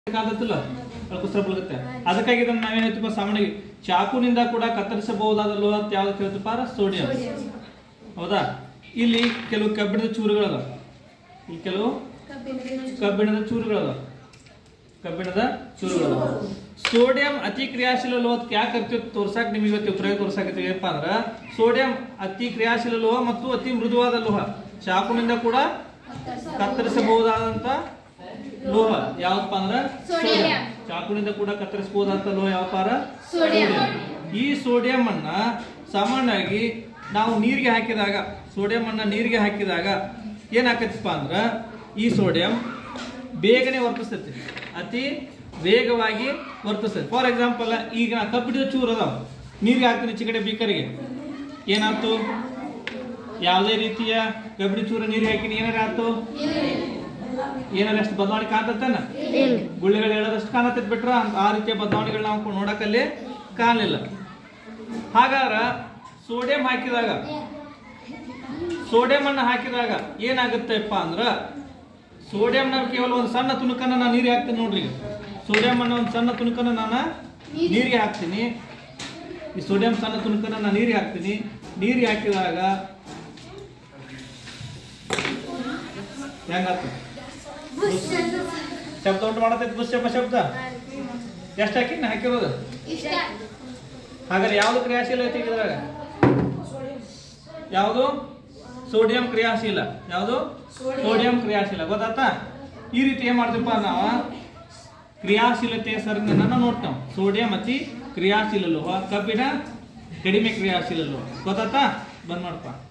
ಬೇಕಾದತ್ತಲ್ಲ ಕುಸ್ತ್ರ ಬಲಗುತ್ತೆ ಅದಕ್ಕಾಗಿ ಇದನ್ನ ನಾವೇನ್ ಹೇಳ್ತೀವಿ ಸಾಮಾನ್ಯವಾಗಿ ಚಾಕುನಿಂದ ಕೂಡ ಕತ್ತರಿಸಬಹುದಾದ ಲೋಹ ಅಂತ ಯಾವ್ದು ಹೇಳ್ತೀವಪ್ಪ ಸೋಡಿಯಂ ಹೌದಾ ಇಲ್ಲಿ ಕೆಲವು ಕಬ್ಬಿಣದ ಚೂರುಗಳದ ಇಲ್ಲಿ ಕೆಲವು ಕಬ್ಬಿಣದ ಚೂರುಗಳದ ಕಬ್ಬಿಣದ ಚೂರುಗಳು ಸೋಡಿಯಂ ಅತಿ ಕ್ರಿಯಾಶೀಲ ಲೋಹ ಯಾಕೆ ಕರ್ತೀವಿ ತೋರ್ಸಾಕ್ ನಿಮಗೆ ಇವತ್ತು ಪ್ರಯೋಗ ತೋರ್ಸಾಕತ್ತೀವಿ ಏನಪ್ಪ ಅಂದ್ರ ಸೋಡಿಯಂ ಅತಿ ಕ್ರಿಯಾಶೀಲ ಲೋಹ ಮತ್ತು ಅತಿ ಮೃದುವಾದ ಲೋಹ ಚಾಕುನಿಂದ ಕೂಡ ಕತ್ತರಿಸಬಹುದಾದಂತ ಲೋಹ ಯಾವಪ್ಪ ಅಂದ್ರ ಸೋಡಿಯಂ. ಚಾಕುನಿಂದ ಕೂಡ ಕತ್ತರಿಸಬಹುದಾದಂತ ಲೋಹ ಯಾವಪ್ಪ ಅಂದ್ರ ಸೋಡಿಯಂ. ಈ ಸೋಡಿಯಂ ಅನ್ನ ಸಾಮಾನ್ಯವಾಗಿ ನಾವು ನೀರಿಗೆ ಹಾಕಿದಾಗ ಸೋಡಿಯಂ ಅನ್ನ ನೀರಿಗೆ ಹಾಕಿದಾಗ ಏನಾಕತ್ತಪ್ಪ ಅಂದ್ರ ಈ ಸೋಡಿಯಂ ಬೇಗನೆ ವರ್ತಿಸ್ತೈತಿ ಅತಿ ವೇಗವಾಗಿ ವರ್ತಿಸ್ತೈತಿ ಫಾರ್ ಎಕ್ಸಾಂಪಲ್ ಈಗ ನಾ ಕಬ್ಬಿಣದ ಚೂರು ಅದಾವ ನೀರಿಗೆ ಹಾಕ್ತೀನಿ ಚಿಕಡೆ ಬೀಕರಿಗೆ ಏನಾಯ್ತು ಯಾವುದೇ ರೀತಿಯ ಕಬ್ಬಿಣ ಚೂರು ನೀರಿಗೆ ಹಾಕಿನಿ ಏನಾರ ಆಯ್ತು ಏನಾರ ಅಷ್ಟು ಬದಲಾವಣೆ ಕಾಣ್ತತ್ತೇನ ಗುಳ್ಳೆಗಳು ಹೇಳೋದಷ್ಟು ಕಾಣತೈತಿ ಬಿಟ್ರ ಆ ರೀತಿಯ ಬದಲಾವಣೆಗಳು ನಾವು ನೋಡಕ್ಕಲ್ಲಿ ಕಾಣಲಿಲ್ಲ ಹಾಗಾದ್ರ ಸೋಡಿಯಂ ಹಾಕಿದಾಗ ಸೋಡಿಯಂ ಅನ್ನ ಹಾಕಿದಾಗ ಏನಾಗುತ್ತೆಪ್ಪ ಅಂದ್ರ ಸೋಡಿಯಂನ ಕೇವಲ ಒಂದು ಸಣ್ಣ ತುಣುಕನ್ನ ನಾನು ನೀರಿಗೆ ಹಾಕ್ತೀನಿ ನೋಡ್ರಿ ಸೋಡಿಯಂ ಅನ್ನ ಒಂದು ಸಣ್ಣ ತುಣುಕನ್ನ ನಾನು ನೀರಿಗೆ ಹಾಕ್ತೀನಿ ಈ ಸೋಡಿಯಂ ಸಣ್ಣ ತುಣುಕನ್ನ ನಾನು ನೀರಿಗೆ ಹಾಕ್ತೀನಿ ನೀರಿಗೆ ಹಾಕಿದಾಗ ಹೆಂಗಾಗ್ತದೆ ಶಬ್ದ ಉಂಟು ಮಾಡತೈತಿ ದುಶ್ಯಪ ಶಬ್ದ ಎಷ್ಟು ಹಾಕಿ ಹಾಕಿರೋದು ಹಾಗಾದ್ರೆ ಯಾವ್ದು ಕ್ರಿಯಾಶೀಲ ಐತಿ ಇದ್ರಾಗ ಯಾವುದು ಸೋಡಿಯಂ ಕ್ರಿಯಾಶೀಲ ಯಾವುದು ಸೋಡಿಯಂ ಕ್ರಿಯಾಶೀಲ ಗೊತ್ತಾತಾ ಈ ರೀತಿ ಏನ್ ಮಾಡ್ತೀವಪ್ಪ ನಾವು ಕ್ರಿಯಾಶೀಲತೆಯ ಸರಣಿಯನ್ನ ನೋಡ್ತಾವ್ ಸೋಡಿಯಂ ಅತಿ ಕ್ರಿಯಾಶೀಲ ಲೋಹ ಕಬ್ಬಿಣ ಕಡಿಮೆ ಕ್ರಿಯಾಶೀಲ ಲೋಹ ಗೊತ್ತಾತಾ ಬಂದ್ ಮಾಡಪ್ಪ